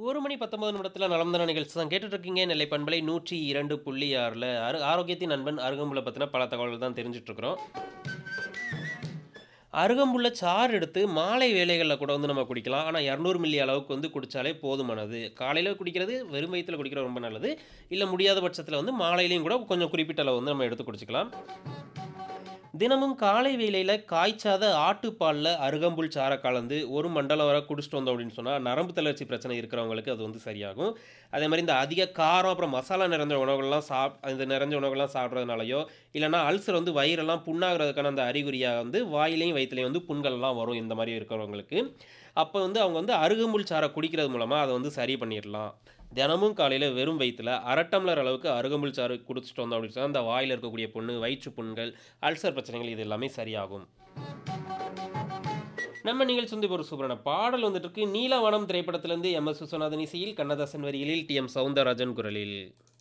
1 மணி 19 நிமிடத்துல நலம் தான நிகழ்ச்சி தான் கேட்டுட்டு இருக்கீங்க. நெல்லை பண்பலை 102.6ல ஆரு ஆரோக்கியத்தின் நண்பன் அருகம்புல்ல பத்தின பல தகவல்கள் தான் தெரிஞ்சுட்டு இருக்கிறோம். அருகம்புல்ல சாறு எடுத்து மாலை வேளைகள்ல கூட வந்து நம்ம குடிக்கலாம். ஆனா 200 மில்லி அளவுக்கு வந்து குடிச்சாலே போதுமானது. காலையில குடிக்கிறது வெறும் வயித்துல குடிக்கிறது ரொம்ப நல்லது. இல்ல முடியாத பட்சத்துல வந்து மாலையிலயும் கூட கொஞ்சம் குறிப்பிட்ட அளவு வந்து நம்ம எடுத்து குடிச்சுக்கலாம். தினமும் காலை வேளையில காய்ச்சாத ஆட்டுப்பால்ல அருகம்புல் சாற கலந்து 1 மண்டலம் வரை குடிச்சிட்டு வந்தோம் அப்படின்னு சொன்னா, நரம்பு தளர்ச்சி பிரச்சனை இருக்கிறவங்களுக்கு அது வந்து சரியாகும். அதே மாரி இந்த அதிக காரம், அப்புறம் மசாலா நிறைந்த உணவுகள்லாம் சாப் இந்த நிறைஞ்ச உணவுகள்லாம் சாப்பிடுறதுனாலயோ, இல்லன்னா அல்சர் வந்து வயிறெல்லாம் புண்ணாகுறதுக்கான அந்த அறிகுறியா வந்து வாயிலயும், வயித்துலயும் வந்து புண்கள்லாம் வரும் இந்த மாரி இருக்கிறவங்களுக்கு. அப்ப வந்து அவங்க வந்து அருகம்புல் சாற குடிக்கிறது மூலமா அத வந்து சரி பண்ணிறலாம். தினமும் காலையில வெறும் வயித்துல 1/2 டம்ளர் அளவுக்கு அருகம்புல் சாறு குடிச்சிட்டு வந்தோம் அப்படின்னு சொன்னா, அந்த வாயில இருக்கக்கூடிய புண்ணு, வயிற்று புண்கள், அல்சர் பிரச்சனைகள் இது எல்லாமே சரியாகும். நம்ம நிகழ்ச்சி வந்து இப்போ ஒரு சூப்பரான பாடல் வந்துட்டு இருக்கு. நீலவனம் திரைப்படத்திலிருந்து எம்.எஸ். விஸ்வநாதன் இசையில், கண்ணதாசன் வரிகளில் டி.எம். சௌந்தரராஜன் குரலில்.